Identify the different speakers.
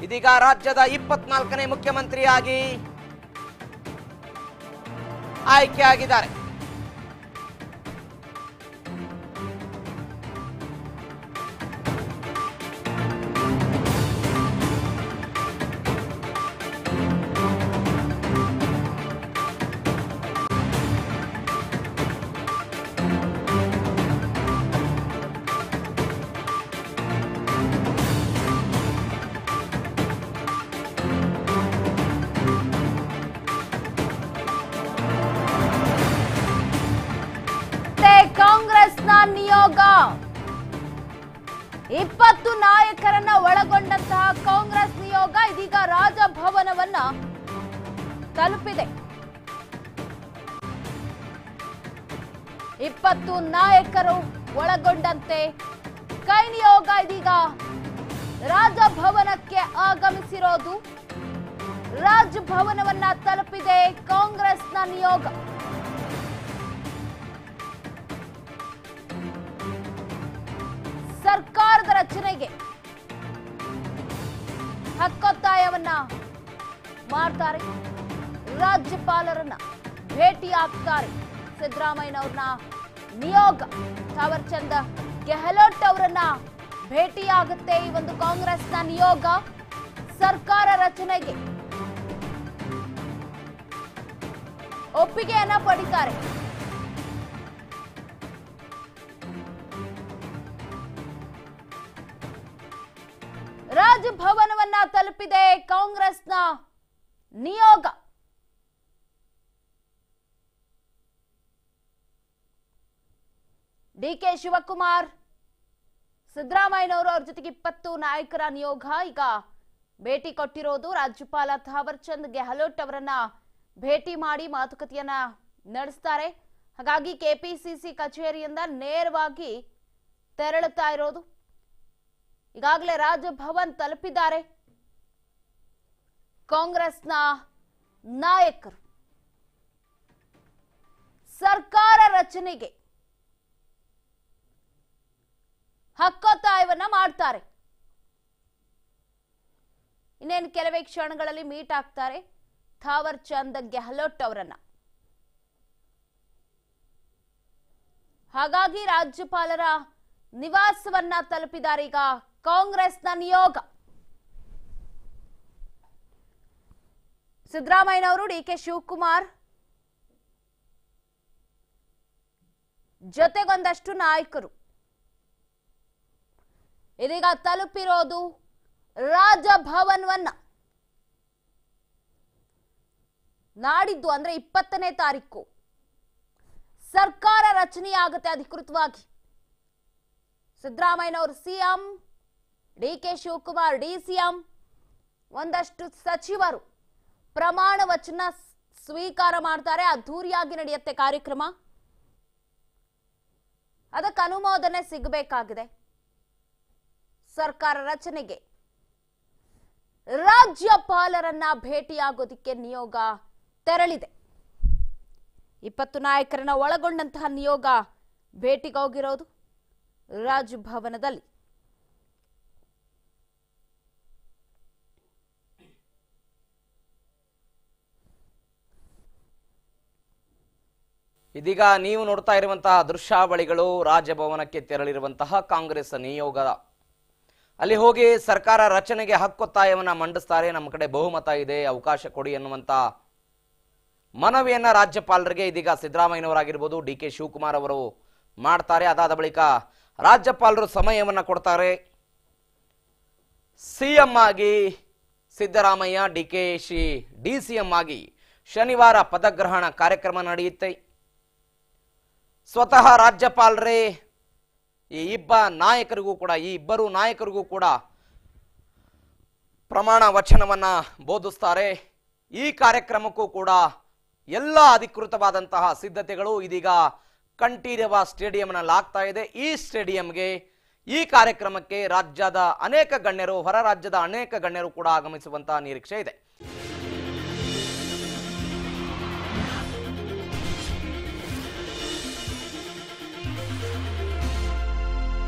Speaker 1: ಇದೀಗ ರಾಜ್ಯದ ಇಪ್ಪತ್ನಾಲ್ಕನೇ ಮುಖ್ಯಮಂತ್ರಿಯಾಗಿ ಆಯ್ಕೆಯಾಗಿದ್ದಾರೆ
Speaker 2: ಮತ್ತೆ ಕಾಂಗ್ರೆಸ್ನ ನಿಯೋಗ ಇಪ್ಪತ್ತು ನಾಯಕರನ್ನ ಒಳಗೊಂಡಂತಹ ಕಾಂಗ್ರೆಸ್ ನಿಯೋಗ ಇದೀಗ ರಾಜಭವನವನ್ನ ತಲುಪಿದೆ ಇಪ್ಪತ್ತು ನಾಯಕರು ಒಳಗೊಂಡಂತೆ ಕೈ ನಿಯೋಗ ಇದೀಗ ರಾಜಭವನಕ್ಕೆ ಆಗಮಿಸಿರೋದು ರಾಜಭವನವನ್ನ ತಲುಪಿದೆ ಕಾಂಗ್ರೆಸ್ನ ನಿಯೋಗ ಸರ್ಕಾರದ ರಚನೆಗೆ ಹಕ್ಕೊತ್ತಾಯವನ್ನ ಮಾಡ್ತಾರೆ ರಾಜ್ಯಪಾಲರನ್ನ ಭೇಟಿ ಆಗ್ತಾರೆ ಸಿದ್ದರಾಮಯ್ಯನವ್ರನ್ನ ನಿಯೋಗ ಥಾವರ್ ಚಂದ್ ಗೆಹ್ಲೋಟ್ ಅವರನ್ನ ಭೇಟಿಯಾಗುತ್ತೆ ಈ ಒಂದು ಕಾಂಗ್ರೆಸ್ನ ನಿಯೋಗ ಸರ್ಕಾರ ರಚನೆಗೆ ಒಪ್ಪಿಗೆಯನ್ನ ಪಡಿತಾರೆ ರಾಜಭವನವನ್ನ ತಲುಪಿದೆ ಕಾಂಗ್ರೆಸ್ನ ನಿಯೋಗ ಡಿಕೆ ಶಿವಕುಮಾರ್ ಸಿದ್ದರಾಮಯ್ಯನವರು ಅವ್ರ ಜೊತೆಗೆ ಇಪ್ಪತ್ತು ನಾಯಕರ ನಿಯೋಗ ಈಗ ಭೇಟಿ ಕೊಟ್ಟಿರೋದು ರಾಜ್ಯಪಾಲ ಥಾವರ್ ಚಂದ್ ಗೆಹ್ಲೋಟ್ ಅವರನ್ನ ಭೇಟಿ ಮಾಡಿ ಮಾತುಕತೆಯನ್ನ ನಡೆಸ್ತಾರೆ ಹಾಗಾಗಿ ಕೆಪಿಸಿಸಿ ಕಚೇರಿಯಿಂದ ನೇರವಾಗಿ ತೆರಳುತ್ತಾ ಇರೋದು ಈಗಾಗಲೇ ರಾಜಭವನ್ ತಲುಪಿದ್ದಾರೆ ಕಾಂಗ್ರೆಸ್ನ ನಾಯಕರು ಸರ್ಕಾರ ರಚನೆಗೆ ಹಕ್ಕೊತ್ತಾಯವನ್ನ ಮಾಡ್ತಾರೆ ಇನ್ನೇನು ಕೆಲವೇ ಕ್ಷಣಗಳಲ್ಲಿ ಮೀಟ್ ಆಗ್ತಾರೆ ಥಾವರ್ ಚಂದ್ ಗೆಹ್ಲೋಟ್ ಅವರನ್ನ ಹಾಗಾಗಿ ರಾಜ್ಯಪಾಲರ ನಿವಾಸವನ್ನ ತಲುಪಿದ್ದಾರೆ ಈಗ ಕಾಂಗ್ರೆಸ್ನ ನಿಯೋಗ ಸಿದ್ದರಾಮಯ್ಯನವರು ಡಿ ಕೆ ಶಿವಕುಮಾರ್ ಜೊತೆಗೊಂದಷ್ಟು ನಾಯಕರು ಇದೀಗ ತಲುಪಿರೋದು ರಾಜಭವನವನ್ನ ನಾಡಿದ್ದು ಅಂದ್ರೆ ಇಪ್ಪತ್ತನೇ ತಾರೀಕು ಸರ್ಕಾರ ರಚನೆಯಾಗುತ್ತೆ ಅಧಿಕೃತವಾಗಿ ಸಿದ್ದರಾಮಯ್ಯನವರು CM D K Shivakumar D CM ಒಂದಷ್ಟು ಸಚಿವರು ಪ್ರಮಾಣ ವಚನ ಸ್- ಸ್ವೀಕಾರ ಮಾಡ್ತಾರೆ ಅದ್ಧೂರಿಯಾಗಿ ನಡೆಯುತ್ತೆ ಕಾರ್ಯಕ್ರಮ ಅದಕ್ಕೆ ಅನುಮೋದನೆ ಸಿಗಬೇಕಾಗಿದೆ ಸರ್ಕಾರ ರಚನೆಗೆ ರಾಜ್ಯಪಾಲರನ್ನ ಭೇಟಿಯಾಗೋದಿಕ್ಕೆ ನಿಯೋಗ ತೆರಳಿದೆ ಇಪ್ಪತ್ತು ನಾಯಕರನ್ನ ಒಳಗೊಂಡಂತಹ ನಿಯೋಗ ಭೇಟಿಗೆ ಹೋಗಿರೋದು ರಾಜಭವನದಲ್ಲಿ
Speaker 1: ಇದೀಗ ನೀವು ನೋಡ್ತಾ ಇರುವಂತಹ ದೃಶ್ಯಾವಳಿಗಳು ರಾಜಭವನಕ್ಕೆ ತೆರಳಿರುವಂತಹ ಕಾಂಗ್ರೆಸ್ ನಿಯೋಗ ಅಲ್ಲಿ ಹೋಗಿ ಸರ್ಕಾರ ರಚನೆಗೆ ಹಕ್ಕೊತ್ತಾಯವನ್ನ ಮಂಡಿಸ್ತಾರೆ ನಮ್ಮ ಕಡೆ ಬಹುಮತ ಇದೆ ಅವಕಾಶ ಕೊಡಿ ಎನ್ನುವಂತ ಮನವಿಯನ್ನ ರಾಜ್ಯಪಾಲರಿಗೆ ಇದೀಗ ಸಿದ್ದರಾಮಯ್ಯನವರಾಗಿರ್ಬೋದು ಡಿ ಕೆ ಶಿವಕುಮಾರ್ ಅವರು ಮಾಡ್ತಾರೆ ಅದಾದ ಬಳಿಕ ರಾಜ್ಯಪಾಲರು ಸಮಯವನ್ನ ಕೊಡ್ತಾರೆ ಸಿಎಂ ಆಗಿ Siddaramaiah D K Shi D C M ಆಗಿ ಶನಿವಾರ ಪದಗ್ರಹಣ ಕಾರ್ಯಕ್ರಮ ನಡೆಯುತ್ತೆ ಸ್ವತಃ ರಾಜ್ಯಪಾಲರೇ ಈ ಇಬ್ಬ ನಾಯಕರಿಗೂ ಕೂಡ ಈ ಇಬ್ಬರು ನಾಯಕರಿಗೂ ಕೂಡ ಪ್ರಮಾಣ ವಚನವನ್ನ ಬೋಧಿಸ್ತಾರೆ ಈ ಕಾರ್ಯಕ್ರಮಕ್ಕೂ ಕೂಡ ಎಲ್ಲ ಅಧಿಕೃತವಾದಂತಹ ಸಿದ್ಧತೆಗಳು ಇದೀಗ ಕಂಠೀರವ ಸ್ಟೇಡಿಯಂನಲ್ಲಿ ಆಗ್ತಾ ಇದೆ ಈ ಸ್ಟೇಡಿಯಂಗೆ ಈ ಕಾರ್ಯಕ್ರಮಕ್ಕೆ ರಾಜ್ಯದ ಅನೇಕ ಗಣ್ಯರು ಹೊರ ರಾಜ್ಯದ ಅನೇಕ ಗಣ್ಯರು ಕೂಡ ಆಗಮಿಸುವಂತಹ ನಿರೀಕ್ಷೆ ಇದೆ